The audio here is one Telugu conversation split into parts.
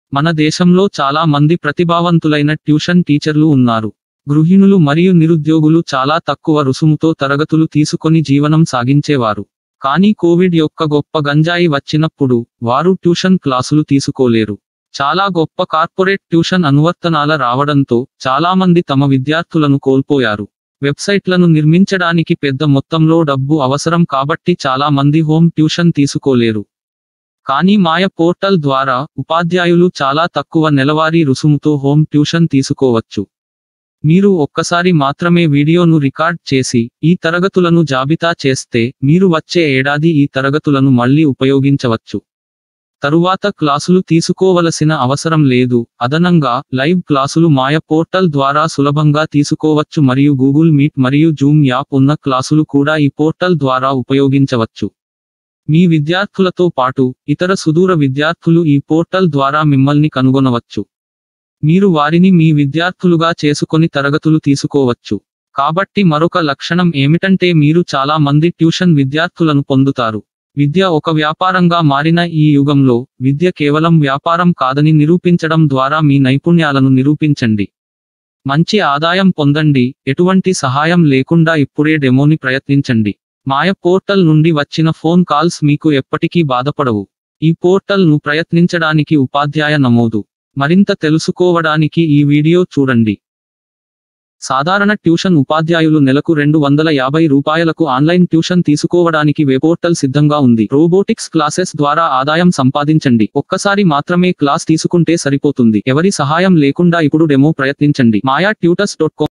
మన దేశంలో చాలా మంది ప్రతిభావంతులైన ట్యూషన్ టీచర్లు ఉన్నారు గృహిణులు మరియు నిరుద్యోగులు చాలా తక్కువ రుసుముతో తరగతులు తీసుకొని జీవనం సాగించేవారు కానీ కోవిడ్ యొక్క గొప్ప గంజాయి వచ్చినప్పుడు వారు ట్యూషన్ క్లాసులు తీసుకోలేరు చాలా గొప్ప కార్పొరేట్ ట్యూషన్ అనువర్తనాల రావడంతో చాలా మంది తమ విద్యార్థులను కోల్పోయారు వెబ్సైట్లను నిర్మించడానికి పెద్ద మొత్తంలో డబ్బు అవసరం కాబట్టి చాలా మంది హోమ్ ట్యూషన్ తీసుకోలేరు కానీ మాయ పోర్టల్ ద్వారా ఉపాధ్యాయులు చాలా తక్కువ నెలవారీ రుసుముతో హోమ్ ట్యూషన్ తీసుకోవచ్చు మీరు ఒక్కసారి మాత్రమే వీడియోను రికార్డ్ చేసి ఈ తరగతులను జాబితా చేస్తే మీరు వచ్చే ఏడాది ఈ తరగతులను మళ్ళీ ఉపయోగించవచ్చు తరువాత క్లాసులు తీసుకోవలసిన అవసరం లేదు అదనంగా లైవ్ క్లాసులు మాయ పోర్టల్ ద్వారా సులభంగా తీసుకోవచ్చు మరియు గూగుల్ మీట్ మరియు జూమ్ యాప్ ఉన్న క్లాసులు కూడా ఈ పోర్టల్ ద్వారా ఉపయోగించవచ్చు మీ విద్యార్థులతో పాటు ఇతర సుదూర విద్యార్థులు ఈ పోర్టల్ ద్వారా మిమ్మల్ని కనుగొనవచ్చు మీరు వారిని మీ విద్యార్థులుగా చేసుకొని తరగతులు తీసుకోవచ్చు కాబట్టి మరొక లక్షణం ఏమిటంటే మీరు చాలా మంది ట్యూషన్ విద్యార్థులను పొందుతారు విద్య ఒక వ్యాపారంగా మారిన ఈ యుగంలో విద్య కేవలం వ్యాపారం కాదని నిరూపించడం ద్వారా మీ నైపుణ్యాలను నిరూపించండి మంచి ఆదాయం పొందండి ఎటువంటి సహాయం లేకుండా ఇప్పుడే డెమోని ప్రయత్నించండి మాయ పోర్టల్ నుండి వచ్చిన ఫోన్ కాల్స్ మీకు ఎప్పటికీ బాధపడవు ఈ పోర్టల్ ను ప్రయత్నించడానికి ఉపాధ్యాయ నమోదు మరింత తెలుసుకోవడానికి ఈ వీడియో చూడండి సాధారణ ట్యూషన్ ఉపాధ్యాయులు నెలకు రెండు వందల యాభై రూపాయలకు ఆన్లైన్ ట్యూషన్ తీసుకోవడానికి వెబోర్టల్ సిద్ధంగా ఉంది రోబోటిక్స్ క్లాసెస్ ద్వారా ఆదాయం సంపాదించండి ఒక్కసారి మాత్రమే క్లాస్ తీసుకుంటే సరిపోతుంది ఎవరి సహాయం లేకుండా ఇప్పుడు డెమో ప్రయత్నించండి Maya tutors dot com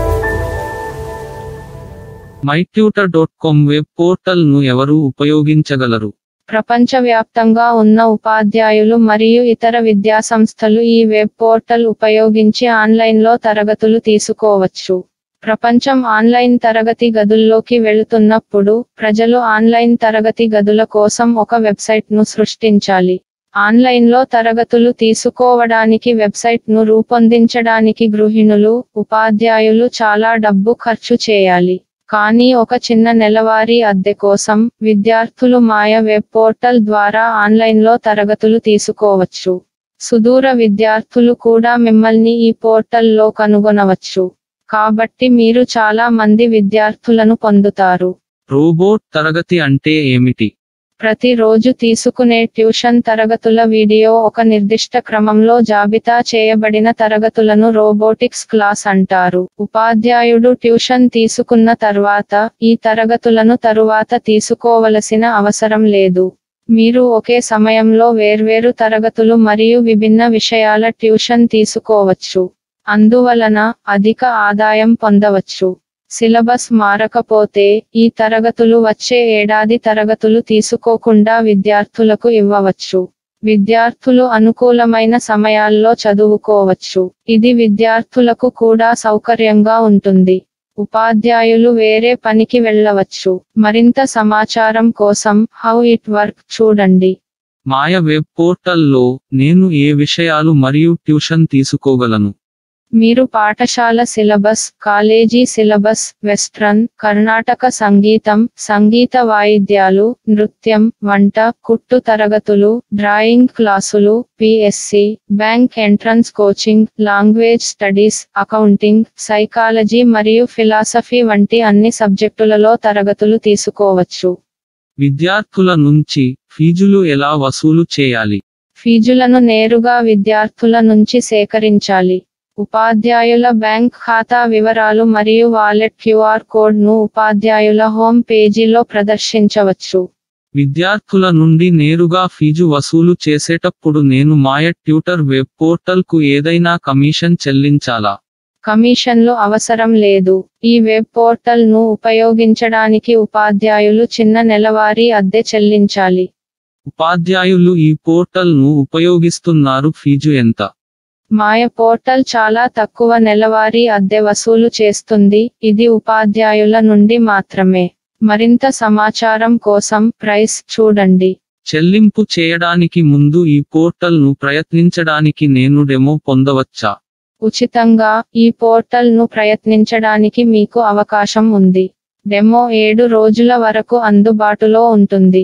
my tutor dot com web portal ను ఎవరు ఉపయోగించగలరు ప్రపంచవ్యాప్తంగా ఉన్న ఉపాధ్యాయులు మరియు ఇతర విద్యాసంస్థలు ఈ వెబ్ పోర్టల్ ఉపయోగించి ఆన్లైన్లో తరగతులు తీసుకోవచ్చు ప్రపంచం ఆన్లైన్ తరగతి గదుల్లోకి వెళుతున్నప్పుడు ప్రజలు ఆన్లైన్ తరగతి గదుల కోసం ఒక వెబ్సైట్ను సృష్టించాలి ఆన్లైన్లో తరగతులు తీసుకోవడానికి వెబ్సైట్ను రూపొందించడానికి గృహిణులు ఉపాధ్యాయులు చాలా డబ్బు ఖర్చు చేయాలి కానీ ఒక చిన్న నెలవారీ అద్దె కోసం విద్యార్థులు మాయ వెబ్ పోర్టల్ ద్వారా ఆన్లైన్లో తరగతులు తీసుకోవచ్చు సుదూర విద్యార్థులు కూడా మిమ్మల్ని ఈ పోర్టల్లో కనుగొనవచ్చు కాబట్టి మీరు చాలా మంది విద్యార్థులను పొందుతారు రోబోట్ తరగతి అంటే ఏమిటి ప్రతిరోజు తీసుకునే ట్యూషన్ తరగతుల వీడియో ఒక నిర్దిష్ట క్రమంలో జాబితా చేయబడిన తరగతులను రోబోటిక్స్ క్లాస్ అంటారు ఉపాధ్యాయుడు ట్యూషన్ తీసుకున్న తర్వాత ఈ తరగతులను తరువాత తీసుకోవలసిన అవసరం లేదు మీరు ఒకే సమయంలో వేర్వేరు తరగతులు మరియు విభిన్న విషయాల ట్యూషన్ తీసుకోవచ్చు అందువలన అధిక ఆదాయం పొందవచ్చు సిలబస్ మారకపోతే ఈ తరగతులు వచ్చే ఏడాది తరగతులు తీసుకోకుండా విద్యార్థులకు ఇవ్వవచ్చు విద్యార్థులు అనుకూలమైన సమయాల్లో చదువుకోవచ్చు ఇది విద్యార్థులకు కూడా సౌకర్యంగా ఉంటుంది ఉపాధ్యాయులు వేరే పనికి వెళ్ళవచ్చు మరింత సమాచారం కోసం హౌ ఇట్ వర్క్ చూడండి మాయ వెబ్ పోర్టల్లో నేను ఏ విషయాలు మరియు ట్యూషన్ తీసుకోగలను మీరు పాఠశాల syllabus college syllabus western Karnataka సంగీతం సంగీత వాయిద్యాలు నృత్యం వంట కుట్టు తరగతులు డ్రాయింగ్ క్లాసులు PSC bank entrance coaching language studies accounting psychology మరియు ఫిలాసఫీ వంటి అన్ని సబ్జెక్టులలో తరగతులు తీసుకోవచ్చు విద్యార్థుల నుంచి ఫీజులు ఎలా వసూలు చేయాలి ఫీజులను నేరుగా విద్యార్థుల నుంచి సేకరించాలి ఉపాధ్యాయుల బ్యాంక్ ఖాతా వివరాలు మరియు వాలెట్ క్యూఆర్ కోడ్ ను ఉపాధ్యాయుల హోమ్ పేజీలో ప్రదర్శించవచ్చు విద్యార్థుల నుండి నేరుగా ఫీజు వసూలు చేసేటప్పుడు నేను మాయ ట్యూటర్ వెబ్ పోర్టల్ కు ఏదైనా కమిషన్ చెల్లించాలా కమిషన్లు అవసరం లేదు ఈ వెబ్ పోర్టల్ ను ఉపయోగించడానికి ఉపాధ్యాయులు చిన్న నెలవారీ అద్దె చెల్లించాలి ఉపాధ్యాయులు ఈ పోర్టల్ ను ఉపయోగిస్తున్నారు ఫీజు ఎంత మాయ పోర్టల్ చాలా తక్కువ నెలవారీ అద్దె వసూలు చేస్తుంది ఇది ఉపాధ్యాయుల నుండి మాత్రమే మరింత సమాచారం కోసం ప్రైస్ చూడండి చెల్లింపు చేయడానికి ముందు ఈ పోర్టల్ ను ప్రయత్నించడానికి నేను డెమో పొందవచ్చా ఉచితంగా ఈ పోర్టల్ ను ప్రయత్నించడానికి మీకు అవకాశం ఉంది డెమో ఏడు రోజుల వరకు అందుబాటులో ఉంటుంది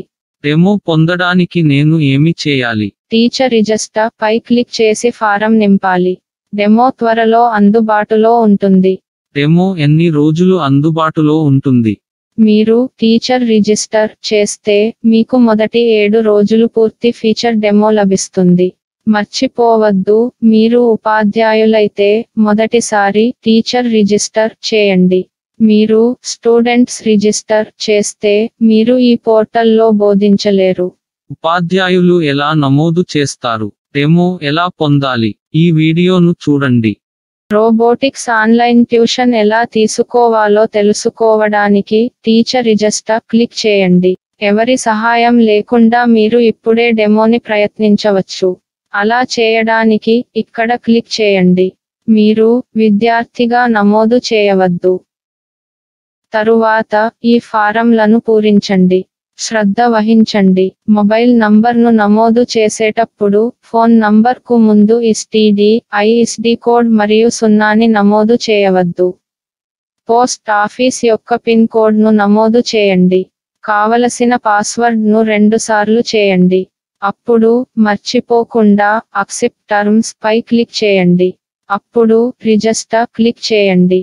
డెమో పొందడానికి నేను ఏమి చేయాలి టీచర్ రిజిస్టర్ పై క్లిక్ చేసి ఫారం నింపాలి డెమో త్వరలో అందుబాటులో ఉంటుంది డెమో ఎన్ని రోజులు అందుబాటులో ఉంటుంది మీరు టీచర్ రిజిస్టర్ చేస్తే మీకు మొదటి ఏడు రోజులు పూర్తి ఫీచర్ డెమో లభిస్తుంది మర్చిపోవద్దు మీరు ఉపాధ్యాయులైతే మొదటిసారి టీచర్ రిజిస్టర్ చేయండి మీరు స్టూడెంట్స్ రిజిస్టర్ చేస్తే మీరు ఈ పోర్టల్లో బోధించలేరు ఉపాధ్యాయులు ఎలా నమోదు చేస్తారు డెమో ఎలా పొందాలి ఈ వీడియోను చూడండి రోబోటిక్స్ ఆన్లైన్ ట్యూషన్ ఎలా తీసుకోవాలో తెలుసుకోవడానికి టీచర్ రిజిస్టర్ క్లిక్ చేయండి ఎవరి సహాయం లేకుండా మీరు ఇప్పుడే డెమోని ప్రయత్నించవచ్చు అలా చేయడానికి ఇక్కడ క్లిక్ చేయండి మీరు విద్యార్థిగా నమోదు చేయవద్దు తరువాత ఈ ఫారంలను పూరించండి శ్రద్ధ వహించండి మొబైల్ నంబర్ను నమోదు చేసేటప్పుడు ఫోన్ నంబర్కు ముందు ఎస్టీడీ ఐఎస్డి కోడ్ మరియు సున్నాని నమోదు చేయవద్దు పోస్ట్ ఆఫీస్ యొక్క పిన్ కోడ్ను నమోదు చేయండి కావలసిన పాస్వర్డ్ను రెండుసార్లు చేయండి అప్పుడు మర్చిపోకుండా అక్సెప్ట్ టర్మ్స్ పై క్లిక్ చేయండి అప్పుడు రిజిస్టర్ క్లిక్ చేయండి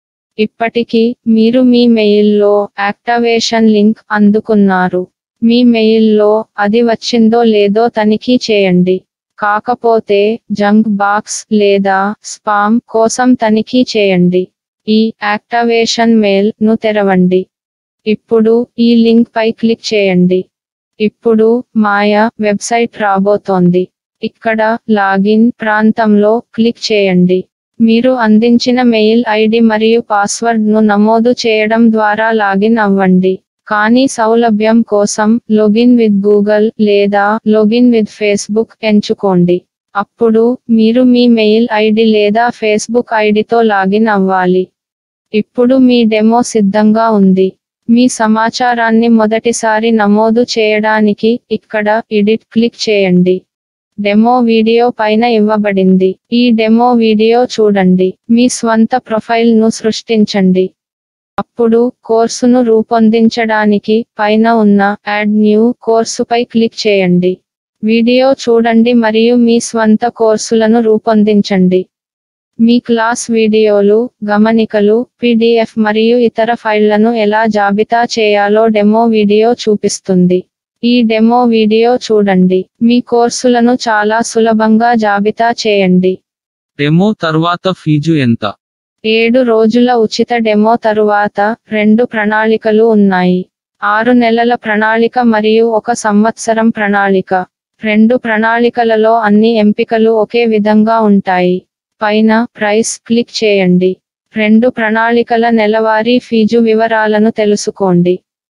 ఇప్పటికీ మీరు మీ మెయిల్లో యాక్టివేషన్ లింక్ అందుకున్నారు మీ మెయిల్లో అది వచ్చిందో లేదో తనిఖీ చేయండి కాకపోతే జంక్ బాక్స్ లేదా స్పామ్ కోసం తనిఖీ చేయండి ఈ యాక్టివేషన్ మెయిల్ ను తెరవండి ఇప్పుడు ఈ లింక్ పై క్లిక్ చేయండి ఇప్పుడు మాయా వెబ్సైట్ రాబోతోంది ఇక్కడ లాగిన్ ప్రాంతంలో క్లిక్ చేయండి మీరు అందించిన మెయిల్ ఐడి మరియు పాస్వర్డ్ ను నమోదు చేయడం ద్వారా లాగిన్ అవ్వండి కానీ సౌలభ్యం కోసం లొగిన్ విత్ గూగుల్ లేదా లొగిన్ విత్ ఫేస్బుక్ ఎంచుకోండి అప్పుడు మీరు మీ మెయిల్ ఐడి లేదా ఫేస్బుక్ ఐడితో లాగిన్ అవ్వాలి ఇప్పుడు మీ డెమో సిద్ధంగా ఉంది మీ సమాచారాన్ని మొదటిసారి నమోదు చేయడానికి ఇక్కడ ఎడిట్ క్లిక్ చేయండి డెమో వీడియో పైన ఇవ్వబడింది ఈ డెమో వీడియో చూడండి మీ స్వంత ప్రొఫైల్ ను సృష్టించండి అప్పుడు కోర్సును రూపొందించడానికి పైన ఉన్న యాడ్ న్యూ కోర్సుపై క్లిక్ చేయండి వీడియో చూడండి మరియు మీ స్వంత కోర్సులను రూపొందించండి మీ క్లాస్ వీడియోలు గమనికలు పీడిఎఫ్ మరియు ఇతర ఫైళ్లను ఎలా జాబితా చేయాలో డెమో వీడియో చూపిస్తుంది ఈ డెమో వీడియో చూడండి మీ కోర్సులను చాలా సులభంగా జాబితా చేయండి డెమో తర్వాత ఫీజు ఎంత ఏడు రోజుల ఉచిత డెమో తరువాత రెండు ప్రణాళికలు ఉన్నాయి ఆరు నెలల ప్రణాళిక మరియు ఒక సంవత్సరం ప్రణాళిక రెండు ప్రణాళికలలో అన్ని ఎంపికలు ఒకే విధంగా ఉంటాయి పైన ప్రైస్ క్లిక్ చేయండి రెండు ప్రణాళికల నెలవారీ ఫీజు వివరాలను తెలుసుకోండి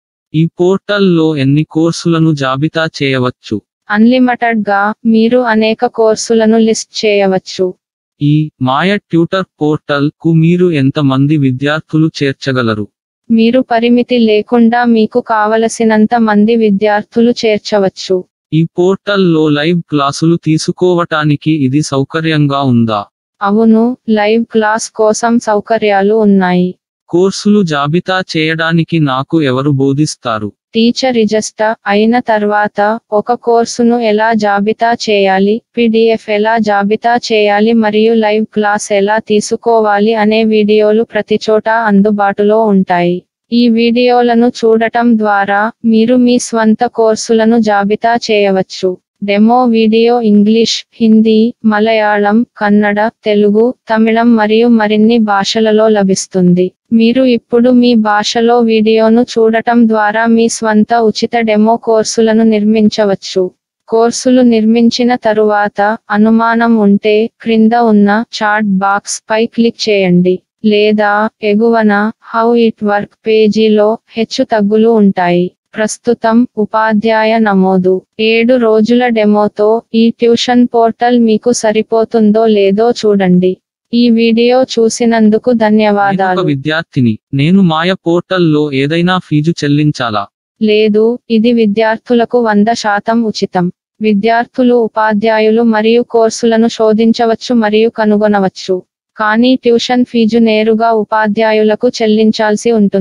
ఈ పోర్టల్లో ఎన్ని కోర్సులను జాబితా చేయవచ్చు అన్లిమిటెడ్ గా మీరు అనేక కోర్సులను లిస్ట్ చేయవచ్చు ఈ మాయ ట్యూటర్ పోర్టల్ కు మీరు ఎంత మంది విద్యార్థులు చేర్చగలరు మీరు పరిమితి లేకుండా మీకు కావలసినంత మంది విద్యార్థులు చేర్చవచ్చు ఈ పోర్టల్లో లైవ్ క్లాసులు తీసుకోవటానికి ఇది సౌకర్యంగా ఉందా అవును లైవ్ క్లాస్ కోసం సౌకర్యాలు ఉన్నాయి కోర్సులు జాబితా చేయడానికి నాకు ఎవరు బోధిస్తారు టీచర్ రిజిస్టర్ అయిన తర్వాత ఒక కోర్సును ఎలా జాబితా చేయాలి పీడిఎఫ్ ఎలా జాబితా చేయాలి మరియు లైవ్ క్లాస్ ఎలా తీసుకోవాలి అనే వీడియోలు ప్రతి చోట అందుబాటులో ఉంటాయి ఈ వీడియోలను చూడటం ద్వారా మీరు మీ స్వంత కోర్సులను జాబితా చేయవచ్చు demo video English Hindi Malayalam Kannada Telugu Tamil మరియు మరిన్ని భాషలలో లభిస్తుంది మీరు ఇప్పుడు మీ భాషలో వీడియోను చూడటం ద్వారా మీ స్వంత ఉచిత డెమో కోర్సులను నిర్మించవచ్చు కోర్సులు నిర్మించిన తరువాత అనుమానం ఉంటే క్రింద ఉన్న చాట్ బాక్స్ పై క్లిక్ చేయండి లేదా ఎగువన హౌ ఇట్ వర్క్ పేజీలో హెచ్చు తగ్గులు ఉంటాయి ప్రస్తుతం ఉపాధ్యాయ నమోదు ఏడు రోజుల డెమోతో ఈ ట్యూషన్ పోర్టల్ మీకు సరిపోతుందో లేదో చూడండి ఈ వీడియో చూసినందుకు నేను ఒక ధన్యవాదాలు విద్యార్థిని నేను మాయ పోర్టల్లో ఏదైనా ఫీజు చెల్లించాలా లేదు ఇది విద్యార్థులకు వంద శాతం ఉచితం విద్యార్థులు ఉపాధ్యాయులు మరియు కోర్సులను శోధించవచ్చు మరియు కనుగొనవచ్చు కానీ ట్యూషన్ ఫీజు నేరుగా ఉపాధ్యాయులకు చెల్లించాల్సి ఉంటుంది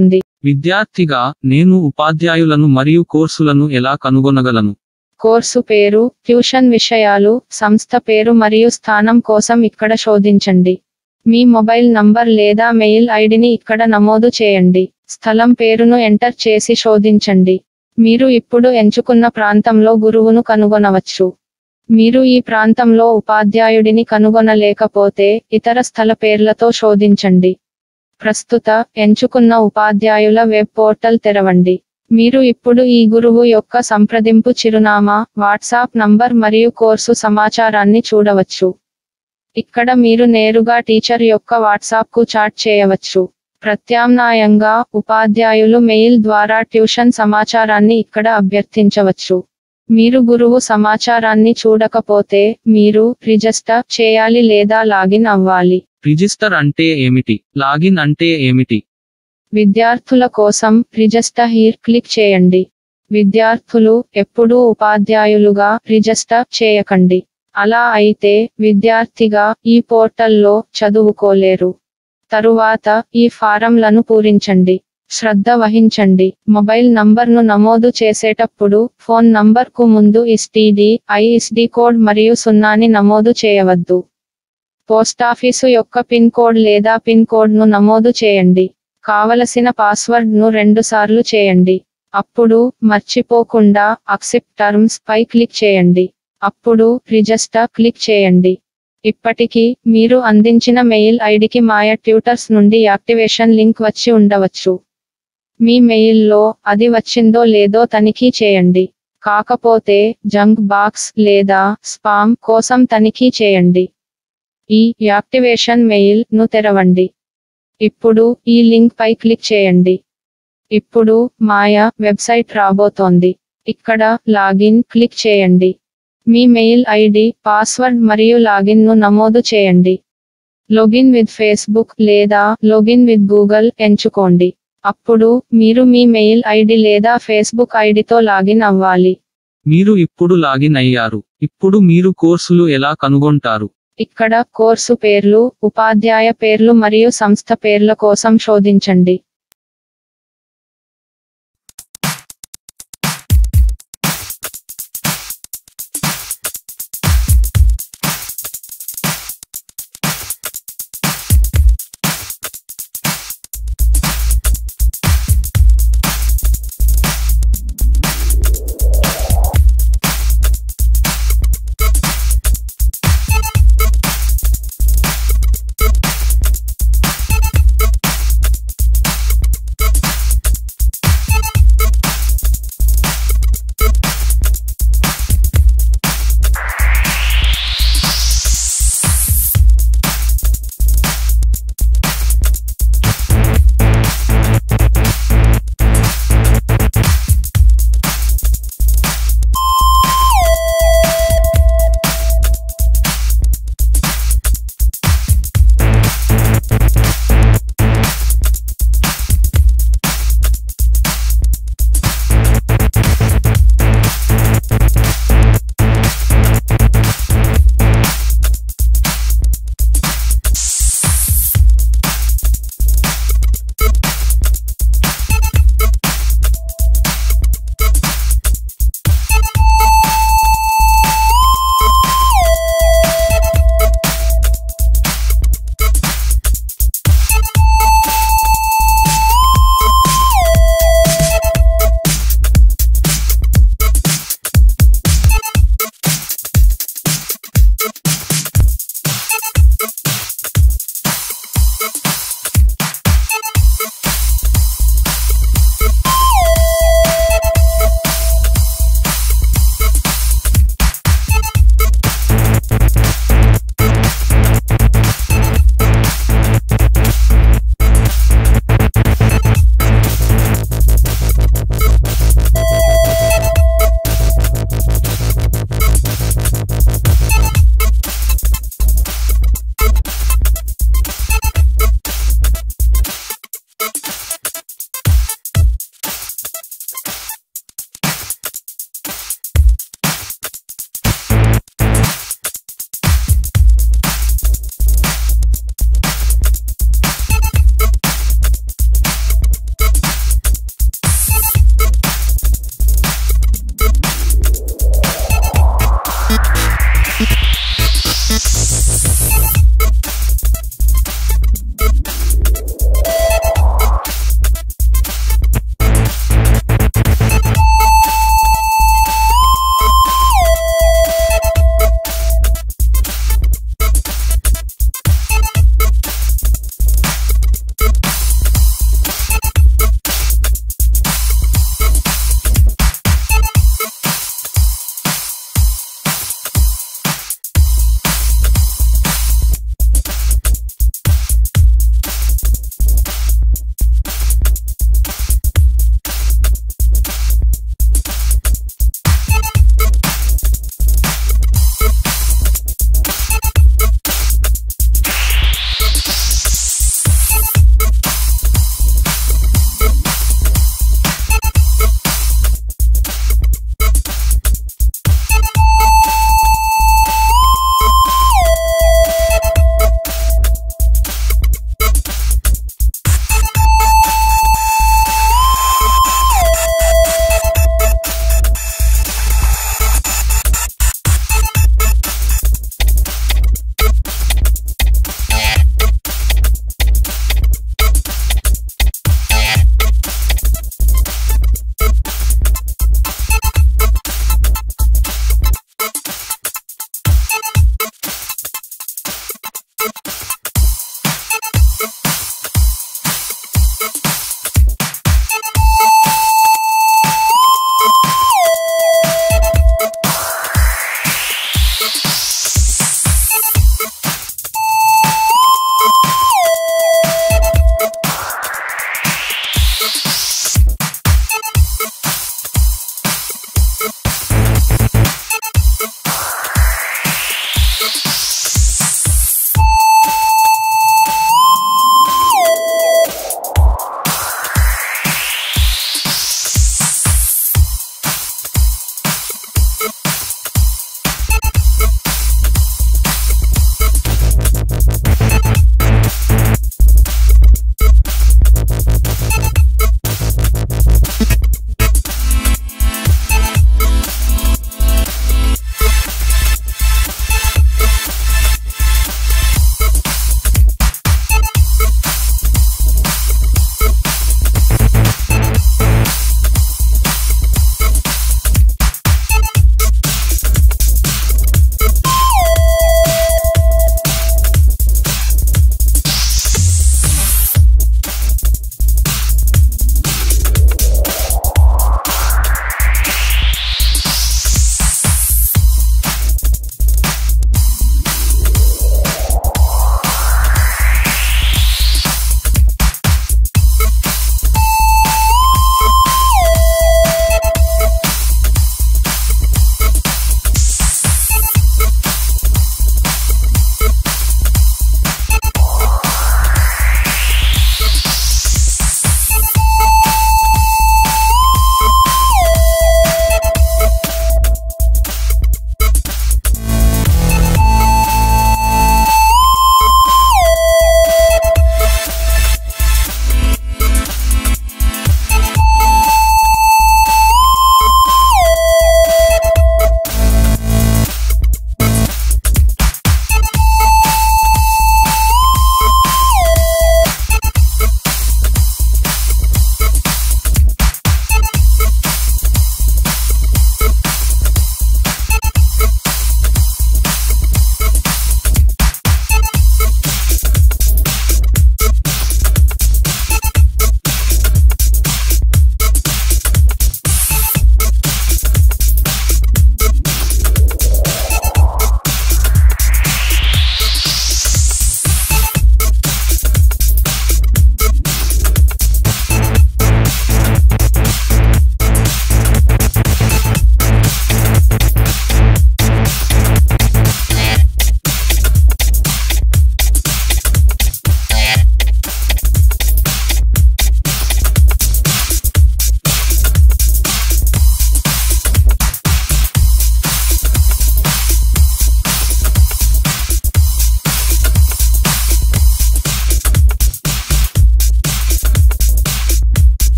విద్యార్థిగా నేను ఉపాధ్యాయులను మరియు కోర్సులను ఎలా కనుగొనగలను కోర్సు పేరు ట్యూషన్ విషయాలు సంస్థ పేరు మరియు స్థానం కోసం ఇక్కడ శోధించండి మీ మొబైల్ నంబర్ లేదా మెయిల్ ఐడిని ఇక్కడ నమోదు చేయండి స్థలం పేరును ఎంటర్ చేసి శోధించండి మీరు ఇప్పుడు ఎంచుకున్న ప్రాంతంలో గురువును కనుగొనవచ్చు మీరు ఈ ప్రాంతంలో ఉపాధ్యాయుడిని కనుగొనలేకపోతే ఇతర స్థల పేర్లతో శోధించండి ప్రస్తుత ఎంచుకున్న ఉపాధ్యాయుల వెబ్ పోర్టల్ తెరవండి మీరు ఇప్పుడు ఈ గురువు యొక్క సంప్రదింపు చిరునామా వాట్సాప్ నంబర్ మరియు కోర్సు సమాచారాన్ని చూడవచ్చు ఇక్కడ మీరు నేరుగా టీచర్ యొక్క వాట్సాప్ కు చాట్ చేయవచ్చు ప్రత్యామ్నాయంగా ఉపాధ్యాయులు మెయిల్ ద్వారా ట్యూషన్ సమాచారాన్ని ఇక్కడ అభ్యర్థించవచ్చు మీరు గురువు సమాచారాన్ని చూడకపోతే మీరు రిజిస్టర్ చేయాలి లేదా లాగిన్ అవ్వాలి రిజిస్టర్ అంటే ఏమిటి లాగిన్ అంటే ఏమిటి విద్యార్థుల కోసం రిజిస్టర్ హీర్ క్లిక్ చేయండి విద్యార్థులు ఎప్పుడూ ఉపాధ్యాయులుగా రిజిస్టర్ చేయకండి అలా అయితే విద్యార్థిగా ఈ పోర్టల్లో చదువుకోలేరు తరువాత ఈ ఫారంలను పూరించండి శ్రద్ధ వహించండి మొబైల్ నంబర్ను నమోదు చేసేటప్పుడు ఫోన్ నంబర్కు ముందు ఎస్టీడీ ఐఎస్డి కోడ్ మరియు సున్నాని నమోదు చేయవద్దు పోస్టాఫీసు యొక్క పిన్ కోడ్ లేదా పిన్ కోడ్ను నమోదు చేయండి కావలసిన పాస్వర్డ్ను రెండుసార్లు చేయండి అప్పుడు మర్చిపోకుండా అక్సెప్ట్ టర్మ్స్ పై క్లిక్ చేయండి అప్పుడు రిజిస్టర్ క్లిక్ చేయండి ఇప్పటికీ మీరు అందించిన మెయిల్ ఐడికి మాయ ట్యూటర్స్ నుండి యాక్టివేషన్ లింక్ వచ్చి ఉండవచ్చు మీ మెయిల్లో అది వచ్చిందో లేదో తనిఖీ చేయండి కాకపోతే జంక్ బాక్స్ లేదా స్పామ్ కోసం తనిఖీ చేయండి ఈ యాక్టివేషన్ మెయిల్ ను తెరవండి ఇప్పుడు ఈ లింక్ పై క్లిక్ చేయండి ఇప్పుడు మాయా వెబ్సైట్ రాబోతోంది ఇక్కడ లాగిన్ క్లిక్ చేయండి మీ మెయిల్ ఐడి పాస్వర్డ్ మరియు లాగిన్ ను నమోదు చేయండి లాగిన్ విత్ ఫేస్బుక్ లేదా లాగిన్ విత్ గూగుల్ ఎంచుకోండి అప్పుడు మీరు మీ మెయిల్ ఐడి లేదా ఫేస్బుక్ ఐడితో లాగిన్ అవ్వాలి మీరు ఇప్పుడు లాగిన్ అయ్యారు ఇప్పుడు మీరు కోర్సులు ఎలా కనుగొంటారు ఇక్కడ కోర్సు పేర్లు ఉపాధ్యాయ పేర్లు మరియు సంస్థ పేర్ల కోసం శోధించండి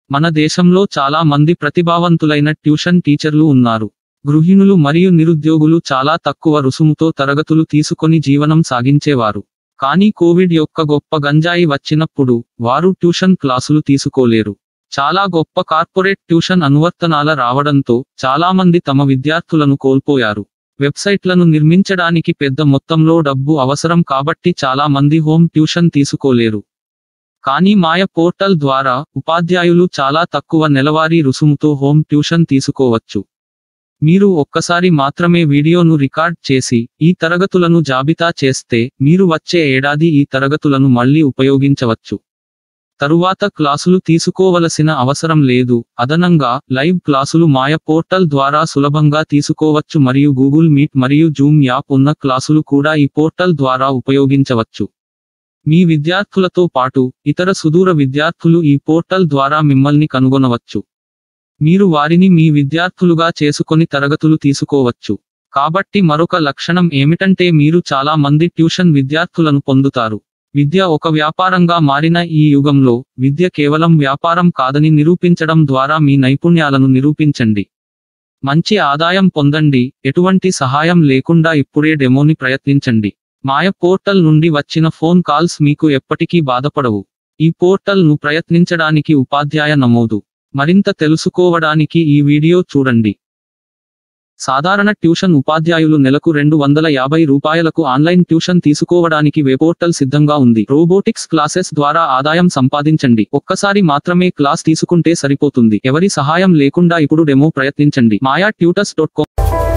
మన దేశంలో చాలా మంది ప్రతిభావంతులైన ట్యూషన్ టీచర్లు ఉన్నారు గృహిణులు మరియు నిరుద్యోగులు చాలా తక్కువ రుసుముతో తరగతులు తీసుకొని జీవనం సాగించేవారు కానీ కోవిడ్ యొక్క గొప్ప గంజాయి వచ్చినప్పుడు వారు ట్యూషన్ క్లాసులు తీసుకోలేరు చాలా గొప్ప కార్పొరేట్ ట్యూషన్ అనువర్తనాల రావడంతో చాలా మంది తమ విద్యార్థులను కోల్పోయారు వెబ్సైట్లను నిర్మించడానికి పెద్ద మొత్తంలో డబ్బు అవసరం కాబట్టి చాలా మంది హోమ్ ట్యూషన్ తీసుకోలేరు కానీ మాయ పోర్టల్ ద్వారా ఉపాధ్యాయులు చాలా తక్కువ నెలవారీ రుసుముతో హోమ్ ట్యూషన్ తీసుకోవచ్చు మీరు ఒక్కసారి మాత్రమే వీడియోను రికార్డ్ చేసి ఈ తరగతులను జాబితా చేస్తే మీరు వచ్చే ఏడాది ఈ తరగతులను మళ్ళీ ఉపయోగించవచ్చు తరువాత క్లాసులు తీసుకోవలసిన అవసరం లేదు అదనంగా లైవ్ క్లాసులు మాయ పోర్టల్ ద్వారా సులభంగా తీసుకోవచ్చు మరియు గూగుల్ మీట్ మరియు జూమ్ యాప్ ఉన్న క్లాసులు కూడా ఈ పోర్టల్ ద్వారా ఉపయోగించవచ్చు మీ విద్యార్థులతో పాటు ఇతర సుదూర విద్యార్థులు ఈ పోర్టల్ ద్వారా మిమ్మల్ని కనుగొనవచ్చు మీరు వారిని మీ విద్యార్థులుగా చేసుకొని తరగతులు తీసుకోవచ్చు కాబట్టి మరొక లక్షణం ఏమిటంటే మీరు చాలా మంది ట్యూషన్ విద్యార్థులను పొందుతారు విద్య ఒక వ్యాపారంగా మారిన ఈ యుగంలో విద్య కేవలం వ్యాపారం కాదని నిరూపించడం ద్వారా మీ నైపుణ్యాలను నిరూపించండి మంచి ఆదాయం పొందండి ఎటువంటి సహాయం లేకుండా ఇప్పుడే డెమోని ప్రయత్నించండి మాయ పోర్టల్ నుండి వచ్చిన ఫోన్ కాల్స్ మీకు ఎప్పటికీ బాధపడవు ఈ పోర్టల్ ను ప్రయత్నించడానికి ఉపాధ్యాయ నమోదు మరింత తెలుసుకోవడానికి ఈ వీడియో చూడండి సాధారణ ట్యూషన్ ఉపాధ్యాయులు నెలకు రెండు వందల యాభై రూపాయలకు ఆన్లైన్ ట్యూషన్ తీసుకోవడానికి వెబోర్టల్ సిద్ధంగా ఉంది రోబోటిక్స్ క్లాసెస్ ద్వారా ఆదాయం సంపాదించండి ఒక్కసారి మాత్రమే క్లాస్ తీసుకుంటే సరిపోతుంది ఎవరి సహాయం లేకుండా ఇప్పుడు డెమో ప్రయత్నించండి Maya tutors dot com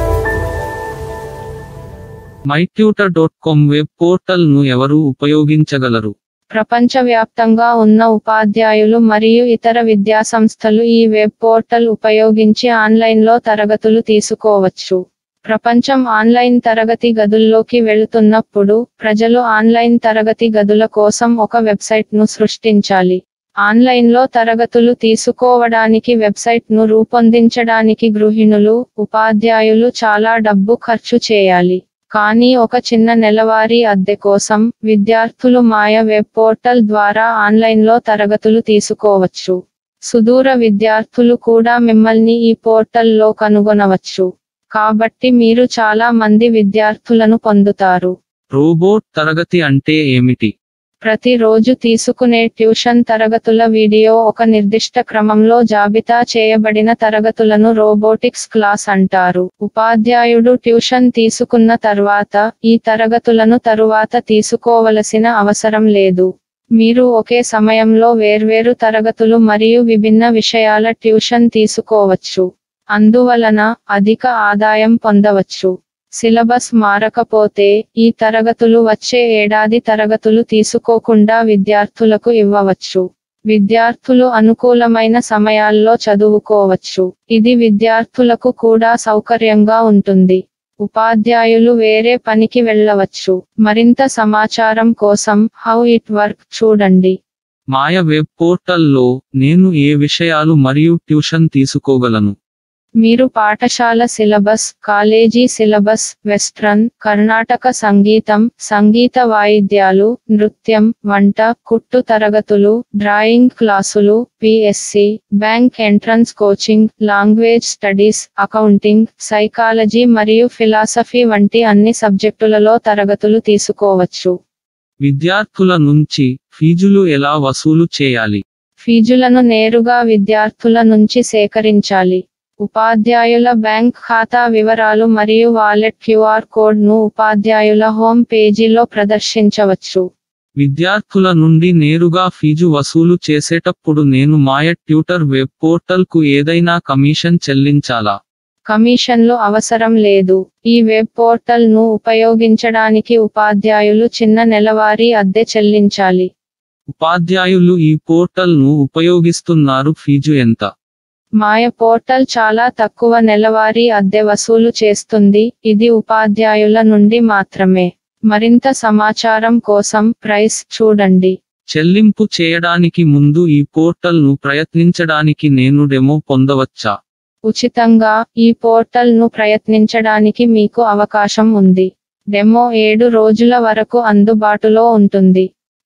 my tutor dot com web portal ను ఎవరు ఉపయోగించగలరు ప్రపంచవ్యాప్తంగా ఉన్న ఉపాధ్యాయులు మరియు ఇతర విద్యాసంస్థలు ఈ వెబ్ పోర్టల్ ఉపయోగించి ఆన్లైన్లో తరగతులు తీసుకోవచ్చు ప్రపంచం ఆన్లైన్ తరగతి గదుల్లోకి వెళుతున్నప్పుడు ప్రజలు ఆన్లైన్ తరగతి గదుల కోసం ఒక వెబ్సైట్ను సృష్టించాలి ఆన్లైన్లో తరగతులు తీసుకోవడానికి వెబ్సైట్ను రూపొందించడానికి గృహిణులు ఉపాధ్యాయులు చాలా డబ్బు ఖర్చు చేయాలి కానీ ఒక చిన్న నెలవారీ అద్దె కోసం విద్యార్థులు మాయ వెబ్ పోర్టల్ ద్వారా ఆన్లైన్లో తరగతులు తీసుకోవచ్చు సుదూర విద్యార్థులు కూడా మిమ్మల్ని ఈ పోర్టల్లో కనుగొనవచ్చు కాబట్టి మీరు చాలా మంది విద్యార్థులను పొందుతారు రోబోట్ తరగతి అంటే ఏమిటి ప్రతిరోజు తీసుకునే ట్యూషన్ తరగతుల వీడియో ఒక నిర్దిష్ట క్రమంలో జాబితా చేయబడిన తరగతులను రోబోటిక్స్ క్లాస్ అంటారు ఉపాధ్యాయుడు ట్యూషన్ తీసుకున్న తర్వాత ఈ తరగతులను తరువాత తీసుకోవలసిన అవసరం లేదు మీరు ఒకే సమయంలో వేర్వేరు తరగతులు మరియు విభిన్న విషయాల ట్యూషన్ తీసుకోవచ్చు అందువలన అధిక ఆదాయం పొందవచ్చు సిలబస్ మారకపోతే ఈ తరగతులు వచ్చే ఏడాది తరగతులు తీసుకోకుండా విద్యార్థులకు ఇవ్వవచ్చు విద్యార్థులు అనుకూలమైన సమయాల్లో చదువుకోవచ్చు ఇది విద్యార్థులకు కూడా సౌకర్యంగా ఉంటుంది ఉపాధ్యాయులు వేరే పనికి వెళ్ళవచ్చు మరింత సమాచారం కోసం హౌ ఇట్ వర్క్ చూడండి మాయ వెబ్ పోర్టల్లో నేను ఏ విషయాలు మరియు ట్యూషన్ తీసుకోగలను మీరు పాఠశాల syllabus college syllabus western Karnataka సంగీతం సంగీత వాయిద్యాలు నృత్యం వంట కుట్టు తరగతులు డ్రాయింగ్ క్లాసులు PSC bank entrance coaching language studies accounting psychology మరియు ఫిలాసఫీ వంటి అన్ని సబ్జెక్టులలో తరగతులు తీసుకోవచ్చు విద్యార్థుల నుంచి ఫీజులు ఎలా వసూలు చేయాలి ఫీజులను నేరుగా విద్యార్థుల నుంచి సేకరించాలి ఉపాధ్యాయుల బ్యాంక్ ఖాతా వివరాలు మరియు వాలెట్ క్యూఆర్ కోడ్ ను ఉపాధ్యాయుల హోమ్ పేజీలో ప్రదర్శించవచ్చు విద్యార్థుల నుండి నేరుగా ఫీజు వసూలు చేసేటప్పుడు నేను మాయ ట్యూటర్ వెబ్ పోర్టల్ కు ఏదైనా కమిషన్ చెల్లించాలా కమిషన్లు అవసరం లేదు ఈ వెబ్ పోర్టల్ ను ఉపయోగించడానికి ఉపాధ్యాయులు చిన్న నెలవారీ అద్దె చెల్లించాలి ఉపాధ్యాయులు ఈ పోర్టల్ ను ఉపయోగిస్తున్నారు ఫీజు ఎంత మాయ పోర్టల్ చాలా తక్కువ నెలవారీ అద్దె వసూలు చేస్తుంది ఇది ఉపాధ్యాయుల నుండి మాత్రమే మరింత సమాచారం కోసం ప్రైస్ చూడండి చెల్లింపు చేయడానికి ముందు ఈ పోర్టల్ ను ప్రయత్నించడానికి నేను డెమో పొందవచ్చా ఉచితంగా ఈ పోర్టల్ ను ప్రయత్నించడానికి మీకు అవకాశం ఉంది డెమో ఏడు రోజుల వరకు అందుబాటులో ఉంటుంది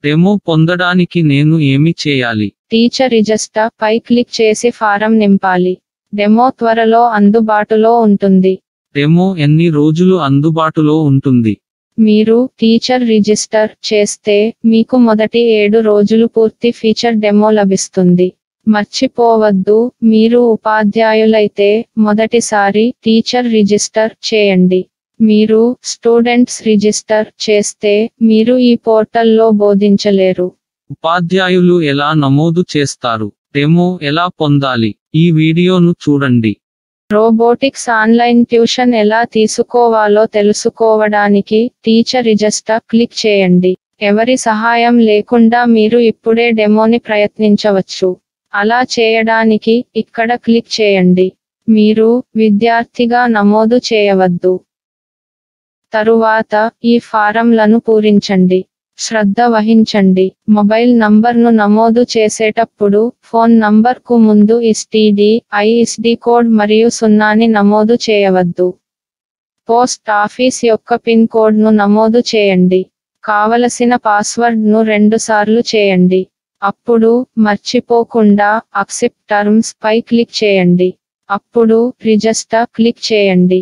డెమో పొందడానికి నేను ఏమి చేయాలి టీచర్ రిజిస్టర్ పై క్లిక్ చేసి ఫారం నింపాలి డెమో త్వరలో అందుబాటులో ఉంటుంది డెమో ఎన్ని రోజులు అందుబాటులో ఉంటుంది మీరు టీచర్ రిజిస్టర్ చేస్తే మీకు మొదటి ఏడు రోజులు పూర్తి ఫీచర్ డెమో లభిస్తుంది మర్చిపోవద్దు మీరు ఉపాధ్యాయులైతే మొదటిసారి టీచర్ రిజిస్టర్ చేయండి మీరు స్టూడెంట్స్ రిజిస్టర్ చేస్తే మీరు ఈ పోర్టల్లో బోధించలేరు ఉపాధ్యాయులు ఎలా నమోదు చేస్తారు డెమో ఎలా పొందాలి ఈ వీడియోను చూడండి రోబోటిక్స్ ఆన్లైన్ ట్యూషన్ ఎలా తీసుకోవాలో తెలుసుకోవడానికి టీచర్ రిజిస్టర్ క్లిక్ చేయండి ఎవరి సహాయం లేకుండా మీరు ఇప్పుడే డెమోని ప్రయత్నించవచ్చు అలా చేయడానికి ఇక్కడ క్లిక్ చేయండి మీరు విద్యార్థిగా నమోదు చేయవద్దు తరువాత ఈ ఫారంలను పూరించండి శ్రద్ధ వహించండి మొబైల్ నంబర్ను నమోదు చేసేటప్పుడు ఫోన్ నంబర్కు ముందు ఎస్టీడీ ఐఎస్డి కోడ్ మరియు సున్నాని నమోదు చేయవద్దు పోస్ట్ ఆఫీస్ యొక్క పిన్ కోడ్ను నమోదు చేయండి కావలసిన పాస్వర్డ్ను రెండుసార్లు చేయండి అప్పుడు మర్చిపోకుండా అక్సెప్ట్ టర్మ్స్ పై క్లిక్ చేయండి అప్పుడు రిజిస్టర్ క్లిక్ చేయండి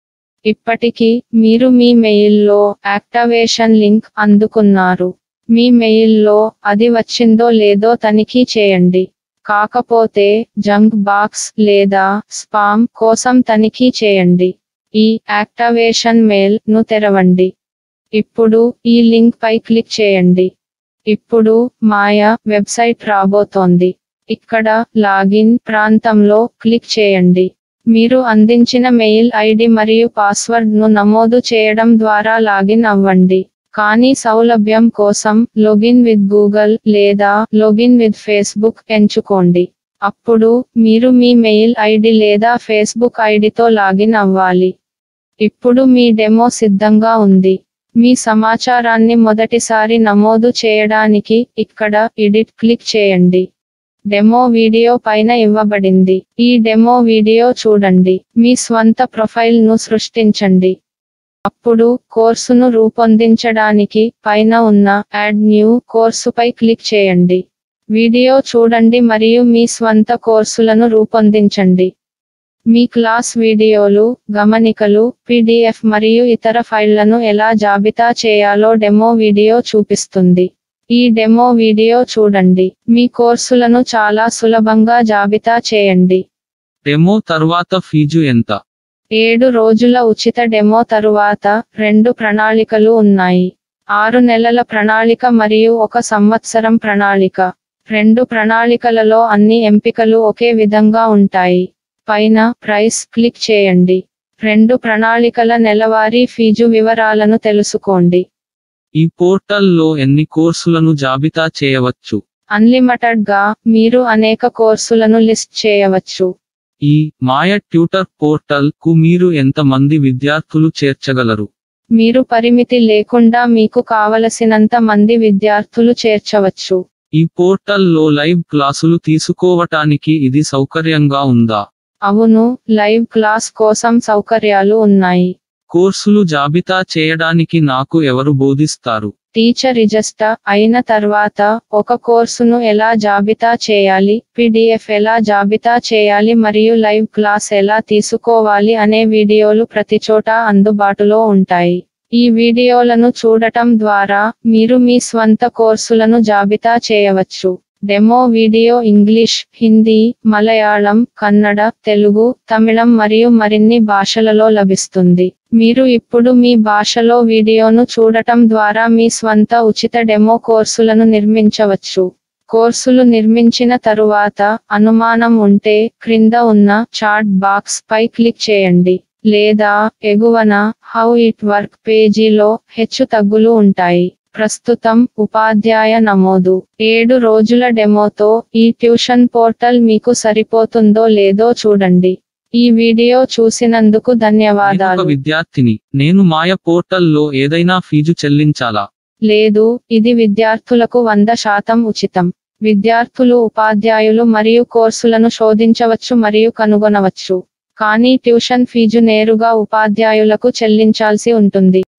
ఇప్పటికీ మీరు మీ మెయిల్లో యాక్టివేషన్ లింక్ అందుకున్నారు మీ మెయిల్లో అది వచ్చిందో లేదో తనిఖీ చేయండి కాకపోతే జంక్ బాక్స్ లేదా స్పామ్ కోసం తనిఖీ చేయండి ఈ యాక్టివేషన్ మెయిల్ ను తెరవండి ఇప్పుడు ఈ లింక్ పై క్లిక్ చేయండి ఇప్పుడు మాయా వెబ్సైట్ రాబోతోంది ఇక్కడ లాగిన్ ప్రాంతంలో క్లిక్ చేయండి మీరు అందించిన మెయిల్ ఐడి మరియు పాస్వర్డ్ ను నమోదు చేయడం ద్వారా లాగిన్ అవ్వండి కానీ సౌలభ్యం కోసం లొగిన్ విత్ గూగుల్ లేదా లొగిన్ విత్ ఫేస్బుక్ ఎంచుకోండి అప్పుడు మీరు మీ మెయిల్ ఐడి లేదా ఫేస్బుక్ ఐడితో లాగిన్ అవ్వాలి ఇప్పుడు మీ డెమో సిద్ధంగా ఉంది మీ సమాచారాన్ని మొదటిసారి నమోదు చేయడానికి ఇక్కడ ఎడిట్ క్లిక్ చేయండి డెమో వీడియో పైన ఇవ్వబడింది ఈ డెమో వీడియో చూడండి మీ స్వంత ప్రొఫైల్ ను సృష్టించండి అప్పుడు కోర్సును రూపొందించడానికి పైన ఉన్న యాడ్ న్యూ కోర్సుపై క్లిక్ చేయండి వీడియో చూడండి మరియు మీ స్వంత కోర్సులను రూపొందించండి మీ క్లాస్ వీడియోలు గమనికలు పీడిఎఫ్ మరియు ఇతర ఫైళ్లను ఎలా జాబితా చేయాలో డెమో వీడియో చూపిస్తుంది ఈ డెమో వీడియో చూడండి మీ కోర్సులను చాలా సులభంగా జాబితా చేయండి డెమో తర్వాత ఫీజు ఎంత ఏడు రోజుల ఉచిత డెమో తరువాత రెండు ప్రణాళికలు ఉన్నాయి ఆరు నెలల ప్రణాళిక మరియు ఒక సంవత్సరం ప్రణాళిక రెండు ప్రణాళికలలో అన్ని ఎంపికలు ఒకే విధంగా ఉంటాయి పైన ప్రైస్ క్లిక్ చేయండి రెండు ప్రణాళికల నెలవారీ ఫీజు వివరాలను తెలుసుకోండి ఈ పోర్టల్లో ఎన్ని కోర్సులను జాబితా చేయవచ్చు అన్లిమిటెడ్ గా మీరు అనేక కోర్సులను లిస్ట్ చేయవచ్చు ఈ మాయ ట్యూటర్ పోర్టల్ కు మీరు ఎంత మంది విద్యార్థులు చేర్చగలరు మీరు పరిమితి లేకుండా మీకు కావలసినంత మంది విద్యార్థులు చేర్చవచ్చు ఈ పోర్టల్లో లైవ్ క్లాసులు తీసుకోవటానికి ఇది సౌకర్యంగా ఉందా అవును లైవ్ క్లాస్ కోసం సౌకర్యాలు ఉన్నాయి కోర్సులు జాబితా చేయడానికి నాకు ఎవరు బోధిస్తారు టీచర్ రిజిస్టర్ అయిన తర్వాత ఒక కోర్సును ఎలా జాబితా చేయాలి పీడిఎఫ్ ఎలా జాబితా చేయాలి మరియు లైవ్ క్లాస్ ఎలా తీసుకోవాలి అనే వీడియోలు ప్రతి చోట అందుబాటులో ఉంటాయి ఈ వీడియోలను చూడటం ద్వారా మీరు మీ స్వంత కోర్సులను జాబితా చేయవచ్చు demo video English Hindi Malayalam Kannada Telugu Tamil మరియు మరిన్ని భాషలలో లభిస్తుంది మీరు ఇప్పుడు మీ భాషలో వీడియోను చూడటం ద్వారా మీ స్వంత ఉచిత డెమో కోర్సులను నిర్మించవచ్చు కోర్సులు నిర్మించిన తరువాత అనుమానం ఉంటే క్రింద ఉన్న చాట్ బాక్స్ పై క్లిక్ చేయండి లేదా ఎగువన హౌ ఇట్ వర్క్ పేజీలో హెచ్చు తగ్గులు ఉంటాయి ప్రస్తుతం ఉపాధ్యాయ నమోదు ఏడు రోజుల డెమోతో ఈ ట్యూషన్ పోర్టల్ మీకు సరిపోతుందో లేదో చూడండి ఈ వీడియో చూసినందుకు నేను ఒక ధన్యవాదాలు విద్యార్థిని నేను మాయ పోర్టల్లో ఏదైనా ఫీజు చెల్లించాలా లేదు ఇది విద్యార్థులకు వంద శాతం ఉచితం విద్యార్థులు ఉపాధ్యాయులు మరియు కోర్సులను శోధించవచ్చు మరియు కనుగొనవచ్చు కానీ ట్యూషన్ ఫీజు నేరుగా ఉపాధ్యాయులకు చెల్లించాల్సి ఉంటుంది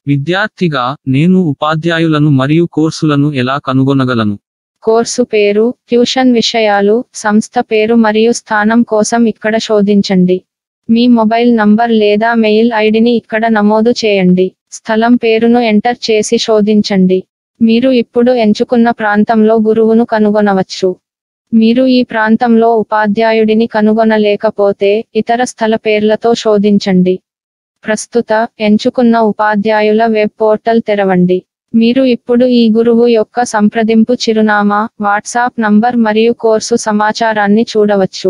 విద్యార్థిగా నేను ఉపాధ్యాయులను మరియు కోర్సులను ఎలా కనుగొనగలను కోర్సు పేరు ట్యూషన్ విషయాలు సంస్థ పేరు మరియు స్థానం కోసం ఇక్కడ శోధించండి మీ మొబైల్ నంబర్ లేదా మెయిల్ ఐడిని ఇక్కడ నమోదు చేయండి స్థలం పేరును ఎంటర్ చేసి శోధించండి మీరు ఇప్పుడు ఎంచుకున్న ప్రాంతంలో గురువును కనుగొనవచ్చు మీరు ఈ ప్రాంతంలో ఉపాధ్యాయుడిని కనుగొనలేకపోతే ఇతర స్థల పేర్లతో శోధించండి ప్రస్తుత ఎంచుకున్న ఉపాధ్యాయుల వెబ్ పోర్టల్ తెరవండి మీరు ఇప్పుడు ఈ గురువు యొక్క సంప్రదింపు చిరునామా వాట్సాప్ నంబర్ మరియు కోర్సు సమాచారాన్ని చూడవచ్చు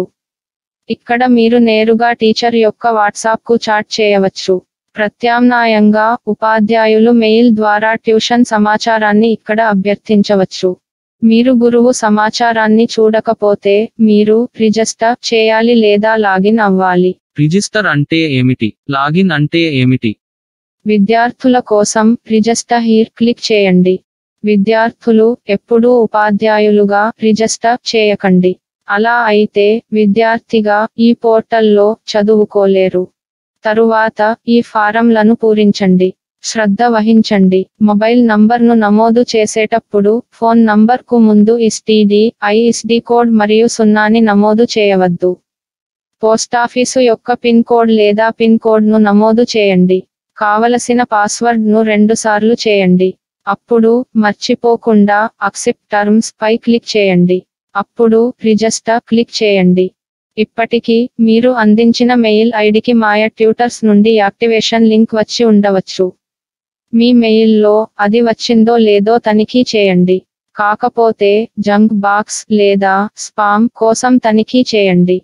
ఇక్కడ మీరు నేరుగా టీచర్ యొక్క వాట్సాప్ కు చాట్ చేయవచ్చు ప్రత్యామ్నాయంగా ఉపాధ్యాయులు మెయిల్ ద్వారా ట్యూషన్ సమాచారాన్ని ఇక్కడ అభ్యర్థించవచ్చు మీరు గురువు సమాచారాన్ని చూడకపోతే మీరు రిజిస్టర్ చేయాలి లేదా లాగిన్ అవ్వాలి రిజిస్టర్ అంటే ఏమిటి లాగిన్ అంటే ఏమిటి విద్యార్థుల కోసం రిజిస్టర్ హీర్ క్లిక్ చేయండి విద్యార్థులు ఎప్పుడూ ఉపాధ్యాయులుగా రిజిస్టర్ చేయకండి అలా అయితే విద్యార్థిగా ఈ పోర్టల్లో చదువుకోలేరు తరువాత ఈ ఫారంలను పూరించండి శ్రద్ధ వహించండి మొబైల్ నంబర్ను నమోదు చేసేటప్పుడు ఫోన్ నంబర్కు ముందు ఎస్టీడీ ఐఎస్డి కోడ్ మరియు సున్నాని నమోదు చేయవద్దు పోస్టాఫీసు యొక్క పిన్ కోడ్ లేదా పిన్ కోడ్ను నమోదు చేయండి కావలసిన పాస్వర్డ్ను రెండుసార్లు చేయండి అప్పుడు మర్చిపోకుండా అక్సెప్ట్ టర్మ్స్ పై క్లిక్ చేయండి అప్పుడు రిజిస్టర్ క్లిక్ చేయండి ఇప్పటికీ మీరు అందించిన మెయిల్ ఐడికి మాయ ట్యూటర్స్ నుండి యాక్టివేషన్ లింక్ వచ్చి ఉండవచ్చు మీ మెయిల్లో అది వచ్చిందో లేదో తనిఖీ చేయండి కాకపోతే జంక్ బాక్స్ లేదా స్పామ్ కోసం తనిఖీ చేయండి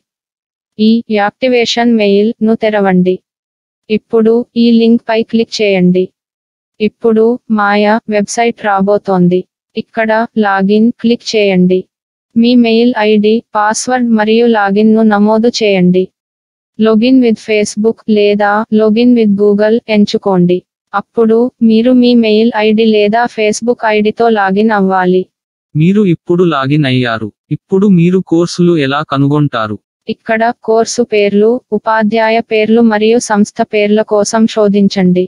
ఈ యాక్టివేషన్ మెయిల్ ను తెరవండి ఇప్పుడు ఈ లింక్ పై క్లిక్ చేయండి ఇప్పుడు మాయా వెబ్సైట్ రాబోతోంది ఇక్కడ లాగిన్ క్లిక్ చేయండి మీ మెయిల్ ఐడి పాస్వర్డ్ మరియు లాగిన్ ను నమోదు చేయండి లాగిన్ విత్ ఫేస్బుక్ లేదా లాగిన్ విత్ గూగుల్ ఎంచుకోండి అప్పుడు మీరు మీ మెయిల్ ఐడి లేదా ఫేస్బుక్ ఐడితో లాగిన్ అవ్వాలి మీరు ఇప్పుడు లాగిన్ అయ్యారు ఇప్పుడు మీరు కోర్సులు ఎలా కనుగొంటారు ఇక్కడ కోర్సు పేర్లు ఉపాధ్యాయ పేర్లు మరియు సంస్థ పేర్ల కోసం శోధించండి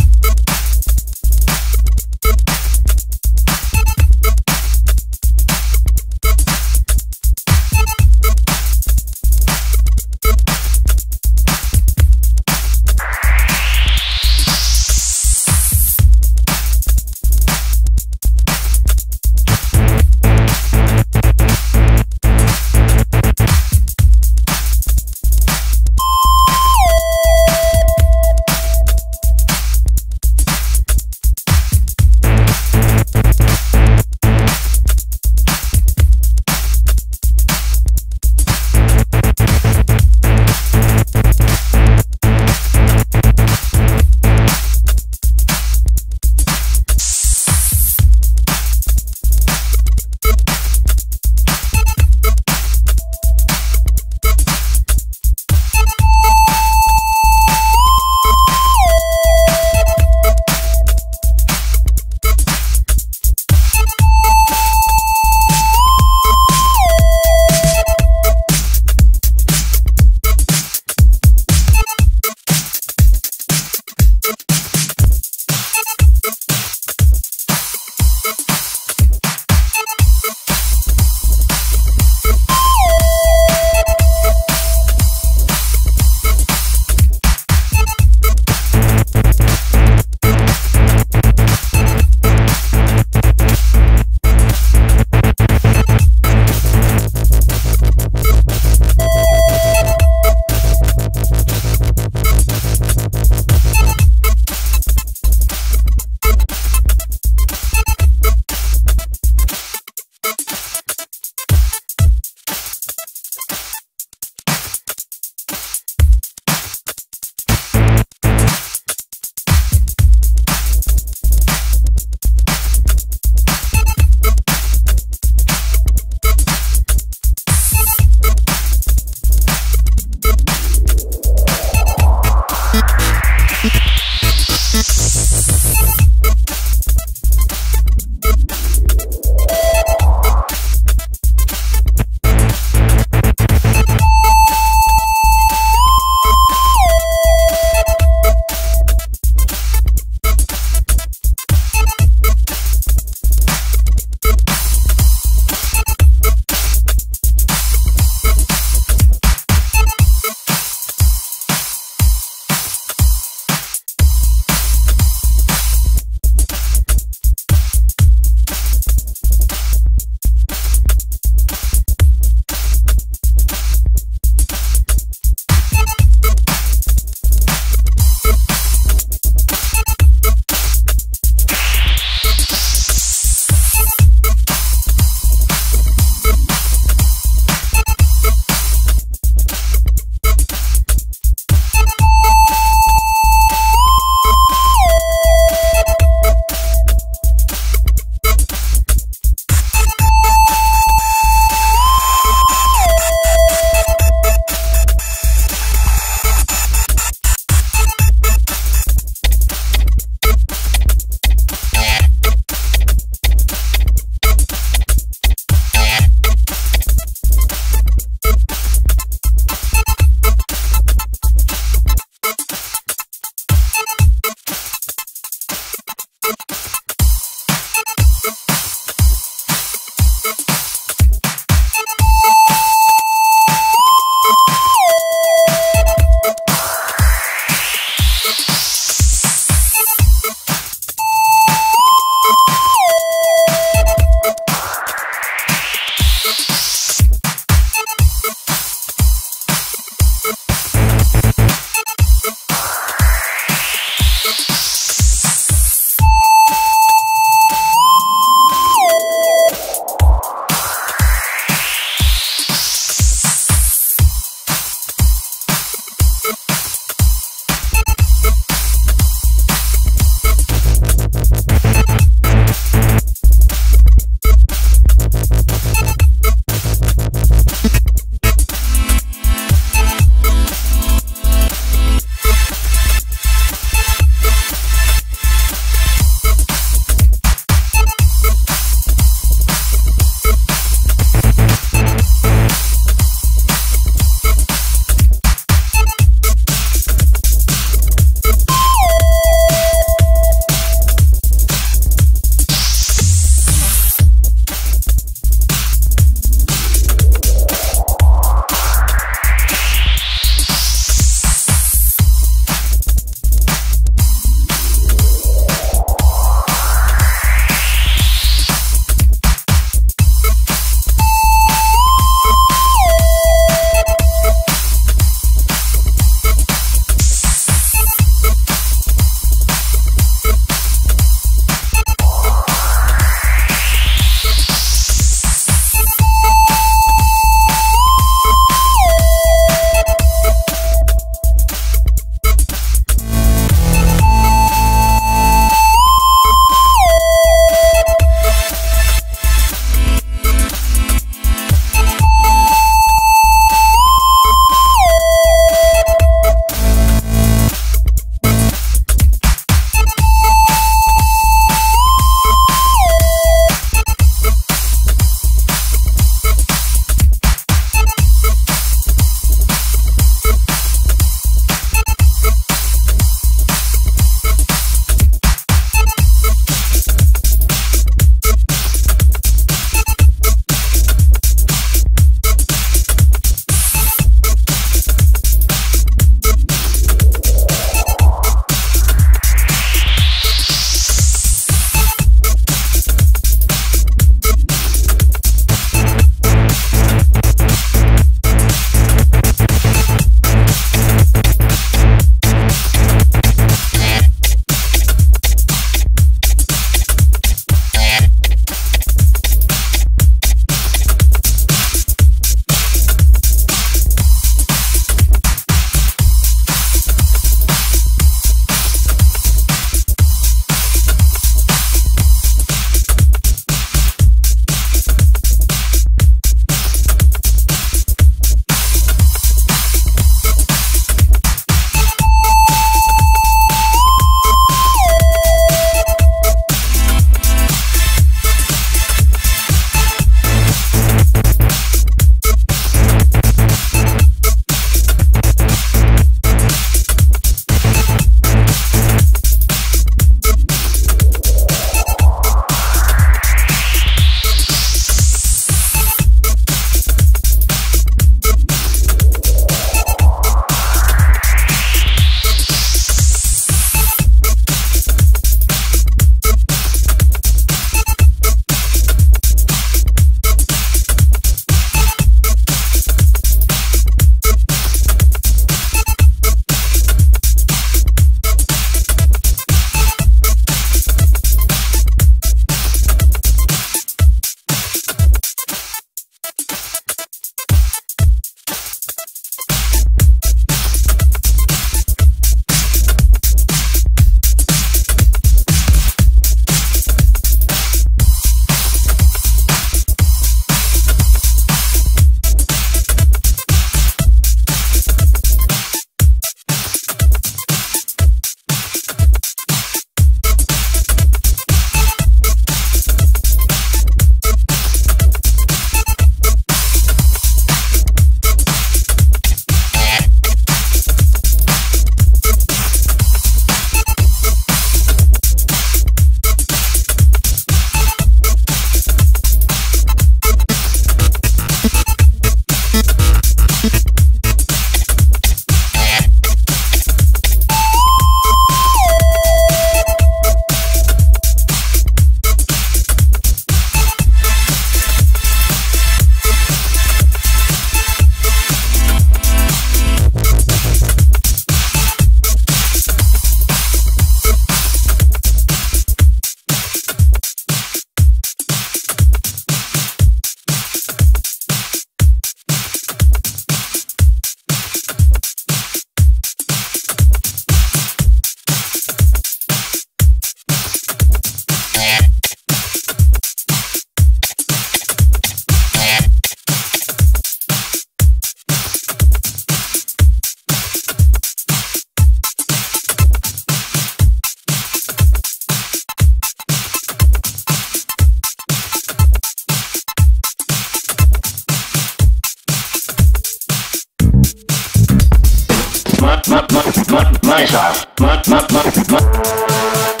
my, my, my, my style. My, my, my, my.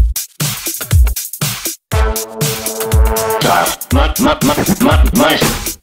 style. My, my, my, my, my,